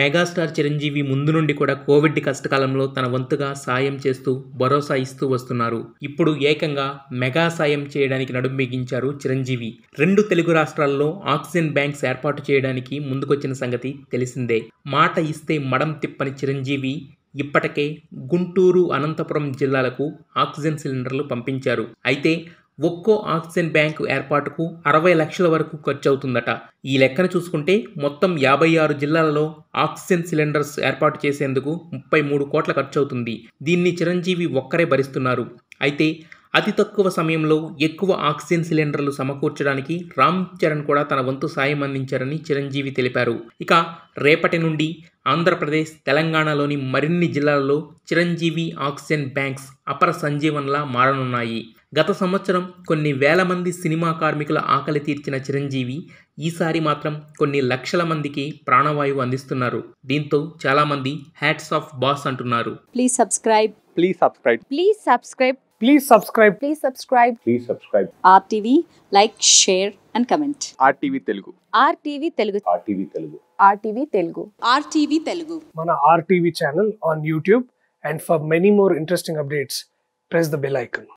Megastar Chiranjeevi ముందు నుండి కూడా కోవిడ్ కష్టకాలంలో తన వంతుగా సాయం చేస్తూ భరోసా ఇస్తూ వస్తున్నారు ఇప్పుడు ఏకంగా మెగా సాయం చేయడానికి నడుం బిగించారు చిరంజీవి రెండు తెలుగు రాష్ట్రాల్లో ఆక్సిజన్ బ్యాంక్స్ ఏర్పాటు చేయడానికి ముందుకొచ్చిన సంగతి తెలిసిందే మాట ఇస్తే మడం తిప్పని చిరంజీవి ఇప్పటికే గుంటూరు అనంతపురం జిల్లాలకు ఆక్సిజన్ సిలిండర్లు పంపించారు అయితే ఒక్కో ఆక్సిజన్ బ్యాంకు ఏర్పాటుకు అరవై లక్షల వరకు ఖర్చు అవుతుందట ఈ లెక్కన చూసుకుంటే మొత్తం యాభై ఆరు జిల్లాలలో ఆక్సిజన్ సిలిండర్స్ ఏర్పాటు చేసేందుకు ముప్పై మూడు కోట్ల ఖర్చు అవుతుంది దీన్ని చిరంజీవి ఒక్కరే భరిస్తున్నారు అయితే అతి తక్కువ సమయంలో ఎక్కువ ఆక్సిజన్ సిలిండర్లు సమకూర్చడానికి రామ్ చరణ్ కూడా తన వంతు సాయం అందించారని చిరంజీవి తెలిపారు ఇక రేపటి నుండి ఆంధ్రప్రదేశ్ తెలంగాణలోని మరిన్ని జిల్లాలలో చిరంజీవి ఆక్సిజన్ బ్యాంక్స్ అపర సంజీవన్లా మారనున్నాయి గత సంవత్సరం కొన్ని వేల మంది సినిమా కార్మికుల ఆకలి తీర్చిన చిరంజీవి ఈసారి మాత్రం కొన్ని లక్షల మందికి ప్రాణవాయువు అందిస్తున్నారు దీంతో చాలామంది హ్యాట్స్ ఆఫ్ బాస్ అంటున్నారు Please subscribe. Please subscribe. Please subscribe. Please subscribe. Please subscribe. Please subscribe. RTV, like, share, and comment. RTV Telugu. RTV Telugu. RTV Telugu. RTV Telugu. RTV Telugu. Mana RTV channel on YouTube. And for many more interesting updates, press the bell icon.